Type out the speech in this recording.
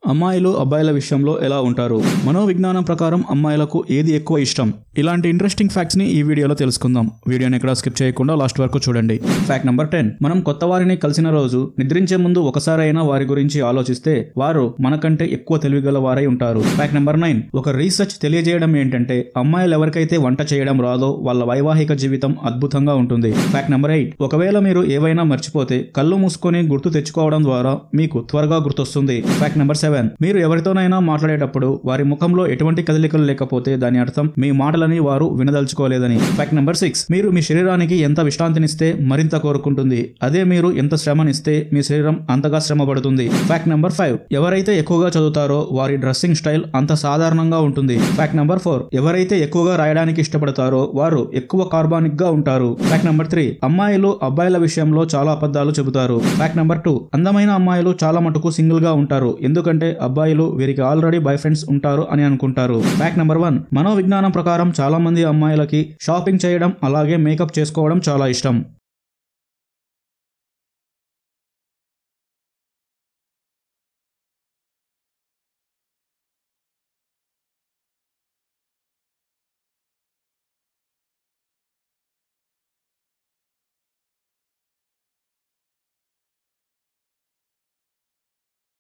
అమ్మాయిలు అబ్బాయిల విషయంలో ఎలా ఉంటారు మనోవిజ్ఞానం ప్రకారం అమ్మాయిలకు ఏది ఎక్కువ ఇష్టం ఇలాంటి ఇంట్రెస్టింగ్ ఫ్యాక్ట్స్ ని ఈ వీడియోలో తెలుసుకుందాం వీడియోని ఎక్కడ స్కిప్ చేయకుండా లాస్ట్ వరకు చూడండి ఫ్యాక్ట్ నెంబర్ టెన్ మనం కొత్త వారిని కలిసిన రోజు నిద్రించే ముందు ఒకసారైనా వారి గురించి ఆలోచిస్తే వారు మనకంటే ఎక్కువ తెలివిగల వారై ఉంటారు ఫ్యాక్ట్ నెంబర్ నైన్ ఒక రీసెర్చ్ తెలియజేయడం ఏంటంటే అమ్మాయిలు ఎవరికైతే వంట చేయడం రాదో వాళ్ళ వైవాహిక జీవితం అద్భుతంగా ఉంటుంది ఫ్యాక్ట్ నెంబర్ ఎయిట్ ఒకవేళ మీరు ఏవైనా మర్చిపోతే కళ్ళు మూసుకొని గుర్తు తెచ్చుకోవడం ద్వారా మీకు త్వరగా గుర్తొస్తుంది ఫ్యాక్ట్ నెంబర్ సెవెన్ మీరు ఎవరితోనైనా మాట్లాడేటప్పుడు వారి ముఖంలో ఎటువంటి కదలికలు లేకపోతే దాని అర్థం మీ మాటలని వారు వినదలుచుకోలేదని ఫ్యాక్ట్ నెంబర్ సిక్స్ మీరు మీ శరీరానికి ఎంత విశ్రాంతినిస్తే మరింత కోరుకుంటుంది అదే మీరు ఎంత శ్రమనిస్తే మీ శరీరం అంతగా శ్రమ పడుతుంది ఫ్యాక్ట్ నెంబర్ ఫైవ్ ఎవరైతే ఎక్కువగా చదువుతారో వారి డ్రెస్సింగ్ స్టైల్ అంత సాధారణంగా ఉంటుంది ఫ్యాక్ట్ నెంబర్ ఫోర్ ఎవరైతే ఎక్కువగా రాయడానికి ఇష్టపడతారో వారు ఎక్కువ కార్బానిక్ గా ఉంటారు ఫ్యాక్ట్ నెంబర్ త్రీ అమ్మాయిలు అబ్బాయిల విషయంలో చాలా అబద్ధాలు చెబుతారు ఫ్యాక్ట్ నెంబర్ టూ అందమైన అమ్మాయిలు చాలా మటుకు సింగిల్ గా ఉంటారు ఎందుకంటే అబ్బాయిలు వీరికి ఆల్రెడీ బాయ్ ఫ్రెండ్స్ ఉంటారు అని అనుకుంటారు ఫ్యాక్ట్ నెంబర్ వన్ మనోవిజ్ఞానం ప్రకారం చాలా మంది అమ్మాయిలకి షాపింగ్ చేయడం అలాగే మేకప్ చేసుకోవడం చాలా ఇష్టం